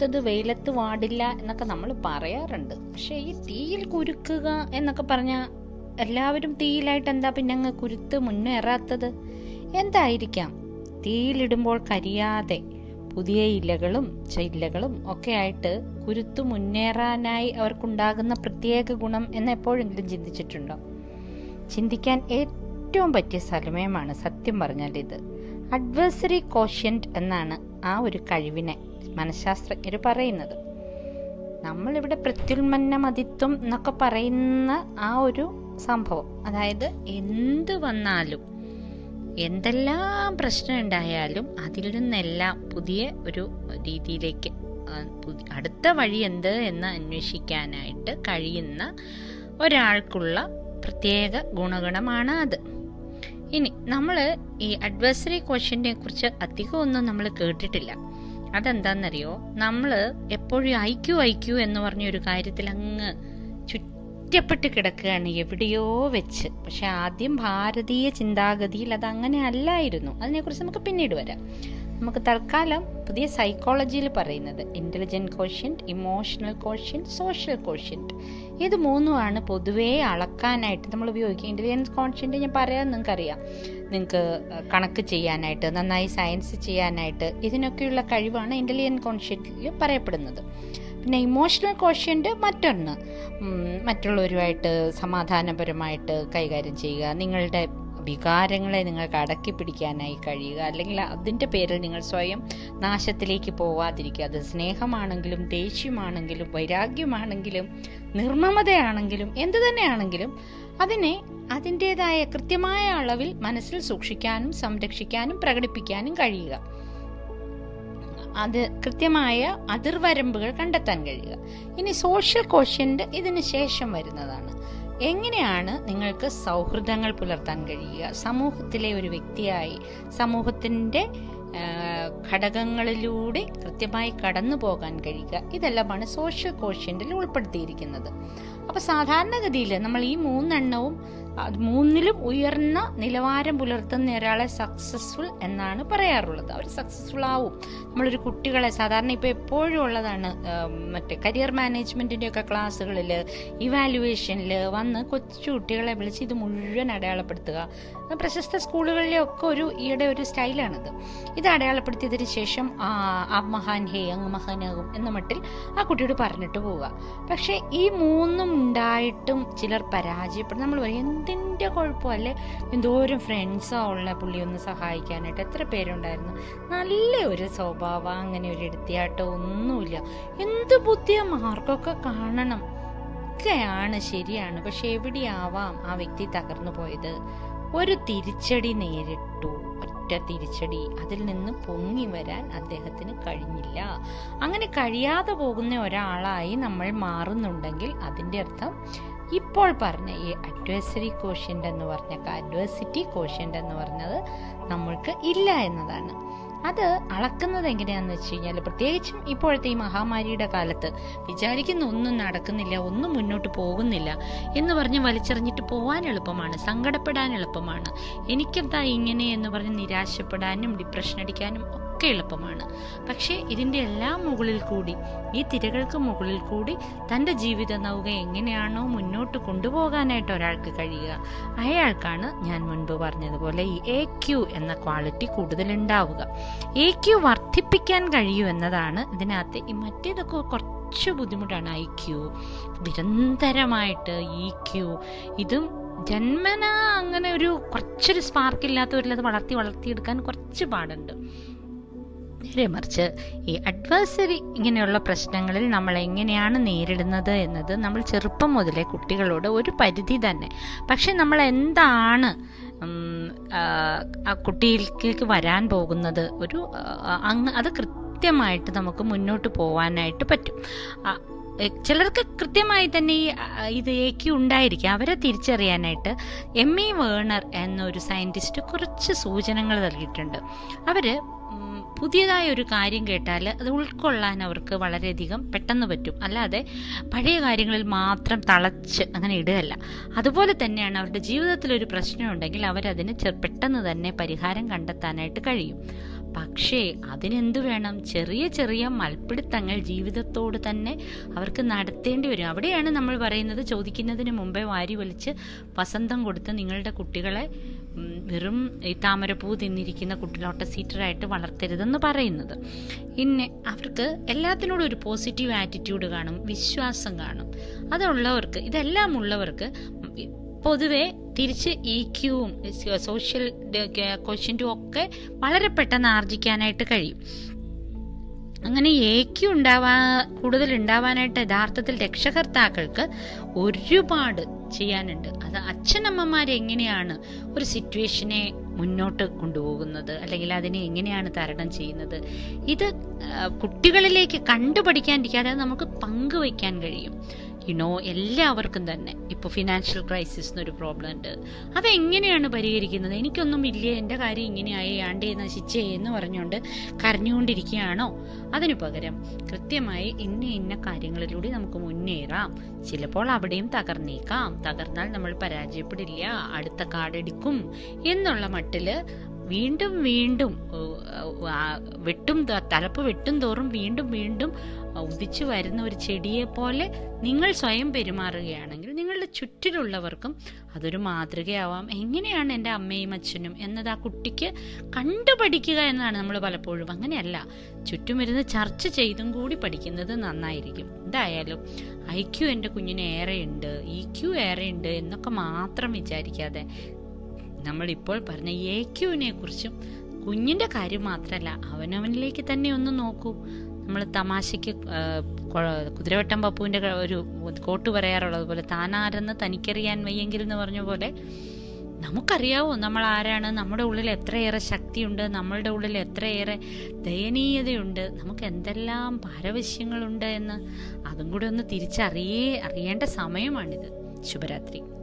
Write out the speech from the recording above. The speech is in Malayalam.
കുരുത്തത് വെയിലത്ത് വാടില്ല എന്നൊക്കെ നമ്മൾ പറയാറുണ്ട് പക്ഷേ ഈ തീയിൽ കുരുക്കുക എന്നൊക്കെ പറഞ്ഞാൽ എല്ലാവരും തീയിലായിട്ട് എന്താ പിന്നെ അങ്ങ് കുരുത്ത് മുന്നേറാത്തത് എന്തായിരിക്കാം തീയിലിടുമ്പോൾ കരിയാതെ പുതിയ ഇലകളും ചില്ലകളും ഒക്കെ ആയിട്ട് കുരുത്തു മുന്നേറാനായി അവർക്കുണ്ടാകുന്ന പ്രത്യേക ഗുണം എന്ന് എപ്പോഴെങ്കിലും ചിന്തിച്ചിട്ടുണ്ടോ ചിന്തിക്കാൻ ഏറ്റവും പറ്റിയ സമയമാണ് സത്യം പറഞ്ഞാൽ ഇത് അഡ്വേഴ്സറി കോഷ്യന്റ് എന്നാണ് ആ ഒരു കഴിവിനെ മനഃശാസ്ത്രജ്ഞർ പറയുന്നത് നമ്മളിവിടെ പ്രത്യുൽമന്ന മതിത്വം എന്നൊക്കെ പറയുന്ന ആ ഒരു സംഭവം അതായത് എന്ത് വന്നാലും എന്തെല്ലാം പ്രശ്നം ഉണ്ടായാലും അതിൽ നിന്നെല്ലാം പുതിയ ഒരു രീതിയിലേക്ക് ആ, പുതി- അടുത്ത വഴി എന്ത് എന്ന് അന്വേഷിക്കാനായിട്ട് കഴിയുന്ന ഒരാൾക്കുള്ള പ്രത്യേക ഗുണഗണമാണ് അത് ഇനി നമ്മൾ ഈ അഡ്വേഴ്സറി ക്വസ്റ്റ്യനെ കുറിച്ച് അധികം ഒന്നും നമ്മൾ കേട്ടിട്ടില്ല അതെന്താണെന്നറിയോ നമ്മൾ എപ്പോഴും ഐക്യു ഐക്യു എന്ന് പറഞ്ഞ ഒരു കാര്യത്തിൽ അങ്ങ് ചുറ്റപ്പെട്ട് കിടക്കുകയാണ് എവിടെയോ വെച്ച് പക്ഷെ ആദ്യം ഭാരതീയ ചിന്താഗതിയിൽ അത് അങ്ങനെ അല്ലായിരുന്നു അതിനെക്കുറിച്ച് നമുക്ക് പിന്നീട് വരാം നമുക്ക് തൽക്കാലം പുതിയ സൈക്കോളജിയിൽ പറയുന്നത് intelligent quotient emotional quotient social quotient ഇത് മൂന്നുമാണ് പൊതുവേ അളക്കാനായിട്ട് നമ്മൾ ഉപയോഗിക്കുക ഇൻ്റലിജൻസ് കോഷ്യൻറ്റ് ഞാൻ പറയാൻ നിങ്ങൾക്കറിയാം നിങ്ങൾക്ക് കണക്ക് ചെയ്യാനായിട്ട് നന്നായി സയൻസ് ചെയ്യാനായിട്ട് ഇതിനൊക്കെയുള്ള കഴിവാണ് ഇൻ്റലിജൻറ്റ് കോഷ്യൻറ്റിൽ പറയപ്പെടുന്നത് പിന്നെ ഇമോഷണൽ കോഷ്യൻ്റ് മറ്റൊന്ന് ഉം, മറ്റുള്ളവരുമായിട്ട് സമാധാനപരമായിട്ട് കൈകാര്യം ചെയ്യുക നിങ്ങളുടെ വികാരങ്ങളെ നിങ്ങൾക്ക് അടക്കി പിടിക്കാനായി കഴിയുക അല്ലെങ്കിൽ അതിൻ്റെ പേരിൽ നിങ്ങൾ സ്വയം നാശത്തിലേക്ക് പോവാതിരിക്കുക അത് സ്നേഹമാണെങ്കിലും ദേഷ്യമാണെങ്കിലും വൈരാഗ്യമാണെങ്കിലും നിർമ്മമതയാണെങ്കിലും എന്തു തന്നെയാണെങ്കിലും അതിനെ അതിൻ്റെതായ കൃത്യമായ അളവിൽ മനസ്സിൽ സൂക്ഷിക്കാനും സംരക്ഷിക്കാനും പ്രകടിപ്പിക്കാനും കഴിയുക അത് കൃത്യമായ അതിർവരമ്പുകൾ കണ്ടെത്താൻ കഴിയുക ഇനി സോഷ്യൽ കോഷ്യൻ്റ് ഇതിന് ശേഷം വരുന്നതാണ് എങ്ങനെയാണ് നിങ്ങൾക്ക് സൗഹൃദങ്ങൾ പുലർത്താൻ കഴിയുക സമൂഹത്തിലെ ഒരു വ്യക്തിയായി സമൂഹത്തിൻ്റെ ആ, ഘടകങ്ങളിലൂടെ കൃത്യമായി കടന്നു പോകാൻ കഴിയുക ഇതെല്ലാമാണ് സോഷ്യൽ കോഷ്യൻറ്റിൽ ഉൾപ്പെടുത്തിയിരിക്കുന്നത് അപ്പോൾ സാധാരണഗതിയിൽ നമ്മൾ ഈ മൂന്നെണ്ണവും അത് മൂന്നിലും ഉയർന്ന നിലവാരം പുലർത്തുന്ന ഒരാളെ സക്സസ്ഫുൾ എന്നാണ് പറയാറുള്ളത് അവർ സക്സസ്ഫുൾ ആവും നമ്മളൊരു കുട്ടികളെ സാധാരണ ഇപ്പോൾ എപ്പോഴും ഉള്ളതാണ് ആം, മറ്റേ കരിയർ മാനേജ്മെൻറ്റിൻ്റെ ഒക്കെ ക്ലാസ്സുകളിൽ ഇവാലുവേഷനിൽ വന്ന് കൊച്ചു കുട്ടികളെ വിളിച്ച് ഇത് മുഴുവൻ അടയാളപ്പെടുത്തുക അത് പ്രശസ്ത സ്കൂളുകളിലൊക്കെ ഒരു ഈയിടെ ഒരു സ്റ്റൈലാണിത് ഇത് അടയാളപ്പെടുത്തിയതിന് ശേഷം ആ ആ മഹാൻ ഹേ അങ്ങ് മഹാനാകും എന്ന മട്ടിൽ ആ കുട്ടിയോട് പറഞ്ഞിട്ട് പോവുക പക്ഷേ ഈ മൂന്നും ഉണ്ടായിട്ടും ചിലർ പരാജയപ്പെടും നമ്മൾ പറയും എന്തിൻ്റെ കുഴപ്പമല്ലേ എന്തോരം ഫ്രണ്ട്സാ ഉള്ള പുള്ളി ഒന്ന് സഹായിക്കാനായിട്ട് എത്ര പേരുണ്ടായിരുന്നു നല്ല ഒരു സ്വഭാവം അങ്ങനെ ഒരു എടുത്തിയാട്ടോ ഒന്നുമില്ല എന്ത് ബുദ്ധിയാ മാർക്കൊക്കെ കാണണം ഒക്കെയാണ് ശരിയാണ് പക്ഷെ എവിടെയാവാം ആ വ്യക്തി തകർന്നു പോയത് ഒരു തിരിച്ചടി നേരിട്ടു ഒറ്റ തിരിച്ചടി അതിൽ നിന്ന് പൊങ്ങി വരാൻ അദ്ദേഹത്തിന് കഴിഞ്ഞില്ല അങ്ങനെ കഴിയാതെ പോകുന്ന ഒരാളായി നമ്മൾ മാറുന്നുണ്ടെങ്കിൽ അതിൻ്റെ അർത്ഥം ഇപ്പോൾ പറഞ്ഞ ഈ അഡ്വേഴ്സറി കോഷ്യൻ്റ് എന്ന് പറഞ്ഞ അഡ്വേഴ്സിറ്റി കോഷ്യൻ്റ് എന്ന് പറഞ്ഞത് നമ്മൾക്ക് ഇല്ല എന്നതാണ് അത് അളക്കുന്നത് എങ്ങനെയാണെന്ന് വെച്ച് കഴിഞ്ഞാൽ പ്രത്യേകിച്ചും ഇപ്പോഴത്തെ ഈ മഹാമാരിയുടെ കാലത്ത് വിചാരിക്കുന്ന ഒന്നും നടക്കുന്നില്ല ഒന്നും മുന്നോട്ട് പോകുന്നില്ല എന്ന് പറഞ്ഞ് വലിച്ചെറിഞ്ഞിട്ട് പോകാൻ എളുപ്പമാണ് സങ്കടപ്പെടാൻ എളുപ്പമാണ് എനിക്കെന്താ ഇങ്ങനെ എന്ന് പറഞ്ഞ് നിരാശപ്പെടാനും ഡിപ്രഷൻ അടിക്കാനും ഒക്കെ എളുപ്പമാണ് പക്ഷേ ഇതിൻ്റെ എല്ലാം മുകളിൽ കൂടി ഈ തിരകൾക്ക് മുകളിൽ കൂടി തൻ്റെ ജീവിത നൗക എങ്ങനെയാണോ മുന്നോട്ട് കൊണ്ടുപോകാനായിട്ട് ഒരാൾക്ക് കഴിയുക അയാൾക്കാണ് ഞാൻ മുൻപ് പറഞ്ഞതുപോലെ ഈ എ ക്യു എന്ന ക്വാളിറ്റി കൂടുതൽ ഉണ്ടാവുക എ ക്യു വർദ്ധിപ്പിക്കാൻ കഴിയൂ എന്നതാണ് ഇതിനകത്ത് ഈ മറ്റേതൊക്കെ കുറച്ച് ബുദ്ധിമുട്ടാണ് ഐ ക്യു നിരന്തരമായിട്ട് ഇ ക്യു ഇതും ജന്മന അങ്ങനെ ഒരു കുറച്ചൊരു സ്പാർക്ക് ഇല്ലാത്തവരിൽ അത് വളർത്തി വളർത്തിയെടുക്കാൻ കുറച്ച് പാടുണ്ട് നേരെ മറിച്ച് ഈ അഡ്വേഴ്സറി ഇങ്ങനെയുള്ള പ്രശ്നങ്ങളിൽ നമ്മൾ എങ്ങനെയാണ് നേരിടുന്നത് എന്നത് നമ്മൾ ചെറുപ്പം മുതലേ കുട്ടികളോട് ഒരു പരിധി തന്നെ പക്ഷെ നമ്മൾ എന്താണ് ഉം, ആ, ആ കുട്ടിയിലേക്ക് വരാൻ പോകുന്നത് ഒരു ആ, അങ്ങ് അത് കൃത്യമായിട്ട് നമുക്ക് മുന്നോട്ട് പോവാനായിട്ട് പറ്റും ആ, എ- ചിലർക്ക് കൃത്യമായി തന്നെ ഈ ആ, ഇത് ഏക്ക് ഉണ്ടായിരിക്കും അവരെ തിരിച്ചറിയാനായിട്ട് എം ഇ വേണർ എന്നൊരു സയൻറ്റിസ്റ്റ് കുറച്ച് സൂചനകൾ നൽകിയിട്ടുണ്ട് അവർ പുതിയതായ ഒരു കാര്യം കേട്ടാൽ അത് ഉൾക്കൊള്ളാൻ അവർക്ക് വളരെയധികം പെട്ടെന്ന് പറ്റും അല്ലാതെ പഴയ കാര്യങ്ങളിൽ മാത്രം തളച്ച് അങ്ങനെ ഇടുകയല്ല അതുപോലെ തന്നെയാണ് അവരുടെ ജീവിതത്തിൽ ഒരു പ്രശ്നമുണ്ടെങ്കിൽ അവരതിന് ചെ- പെട്ടെന്ന് തന്നെ പരിഹാരം കണ്ടെത്താനായിട്ട് കഴിയും പക്ഷേ അതിനെന്തു വേണം ചെറിയ ചെറിയ മൽപ്പിടുത്തങ്ങൾ ജീവിതത്തോട് തന്നെ അവർക്ക് നടത്തേണ്ടി വരും അവിടെയാണ് നമ്മൾ പറയുന്നത് ചോദിക്കുന്നതിന് മുമ്പേ വാരി വലിച്ച് വസന്തം കൊടുത്ത് നിങ്ങളുടെ കുട്ടികളെ ഉം, വെറും ഈ താമരപ്പൂ തിന്നിരിക്കുന്ന കുട്ടിലോട്ട സീറ്ററായിട്ട് വളർത്തരുതെന്ന് പറയുന്നത് പിന്നെ അവർക്ക് എല്ലാത്തിനോടും ഒരു പോസിറ്റീവ് ആറ്റിറ്റ്യൂഡ് കാണും വിശ്വാസം കാണും അതുള്ളവർക്ക് ഇതെല്ലാം ഉള്ളവർക്ക് പൊതുവെ തിരിച്ച് ഇ ക്യൂവും സോഷ്യൽ ക്വസ്റ്റ്യൻറ്റും ഒക്കെ വളരെ പെട്ടെന്ന് ആർജിക്കാനായിട്ട് കഴിയും അങ്ങനെ ഏക്യു ഉണ്ടാവാ കൂടുതൽ ഉണ്ടാവാനായിട്ട് യഥാർത്ഥത്തിൽ രക്ഷകർത്താക്കൾക്ക് ഒരുപാട് ചെയ്യാനുണ്ട് അത് അച്ഛനമ്മമാർ എങ്ങനെയാണ് ഒരു സിറ്റുവേഷനെ മുന്നോട്ട് കൊണ്ടുപോകുന്നത് അല്ലെങ്കിൽ അതിനെ എങ്ങനെയാണ് തരണം ചെയ്യുന്നത് ഇത് ആ, കുട്ടികളിലേക്ക് കണ്ടുപഠിക്കാണ്ടിരിക്കാതെ അത് നമുക്ക് പങ്കുവയ്ക്കാൻ കഴിയും യുനോ എല്ലാവർക്കും തന്നെ ഇപ്പോൾ ഫിനാൻഷ്യൽ ക്രൈസിസ് എന്നൊരു പ്രോബ്ലം ഉണ്ട് അതെങ്ങനെയാണ് പരിഹരിക്കുന്നത് എനിക്കൊന്നും ഇല്ല എൻ്റെ കാര്യം ഇങ്ങനെയായി ആണ്ടേ നശിച്ചേ എന്ന് പറഞ്ഞുകൊണ്ട് കരഞ്ഞുകൊണ്ടിരിക്കുകയാണോ അതിനു പകരം കൃത്യമായി ഇന്ന ഇന്ന കാര്യങ്ങളിലൂടെ നമുക്ക് മുന്നേറാം ചിലപ്പോൾ അവിടെയും തകർന്നേക്കാം തകർന്നാൽ നമ്മൾ പരാജയപ്പെടില്ല അടുത്ത കാർഡെടുക്കും എന്നുള്ള മട്ടില് വീണ്ടും വീണ്ടും ഏഹ്, ആ, വെട്ടും ത- തലപ്പ് വെട്ടും തോറും വീണ്ടും വീണ്ടും ഉദിച്ചു വരുന്ന ഒരു ചെടിയെ പോലെ നിങ്ങൾ സ്വയം പെരുമാറുകയാണെങ്കിൽ നിങ്ങളുടെ ചുറ്റിലുള്ളവർക്കും അതൊരു മാതൃകയാവാം എങ്ങനെയാണ് എൻ്റെ അമ്മയും അച്ഛനും എന്നത് ആ കുട്ടിക്ക് കണ്ടുപഠിക്കുക എന്നാണ് നമ്മൾ പലപ്പോഴും അങ്ങനെയല്ല ചുറ്റും ഇരുന്ന് ചർച്ച ചെയ്തും കൂടി പഠിക്കുന്നത് നന്നായിരിക്കും എന്തായാലും ഐ ക്യു എൻ്റെ കുഞ്ഞിന് ഏറെയുണ്ട് ഇ ക്യു ഏറെയുണ്ട് എന്നൊക്കെ മാത്രം വിചാരിക്കാതെ നമ്മൾ ഇപ്പോൾ പറഞ്ഞ എ ക്യുവിനെ കുറിച്ചും കുഞ്ഞിന്റെ കാര്യം മാത്രമല്ല അവനവനിലേക്ക് തന്നെ ഒന്ന് നോക്കൂ നമ്മൾ തമാശയ്ക്ക് ആ, കൊ- കുതിരവട്ടം പപ്പുവിന്റെ ക- ഒരു കോട്ട് പറയാറുള്ളത് പോലെ താനാരെന്ന് തനിക്കറിയാൻ വയ്യെങ്കിൽ എന്ന് പറഞ്ഞ പോലെ നമുക്കറിയാവോ നമ്മൾ ആരാണ് നമ്മുടെ ഉള്ളിൽ എത്രയേറെ ശക്തിയുണ്ട് നമ്മളുടെ ഉള്ളിൽ എത്രയേറെ ദയനീയതയുണ്ട് നമുക്ക് എന്തെല്ലാം പാരവശ്യങ്ങളുണ്ട് എന്ന് അതും കൂടെ ഒന്ന് തിരിച്ചറിയേ അറിയേണ്ട സമയമാണിത് ശുഭരാത്രി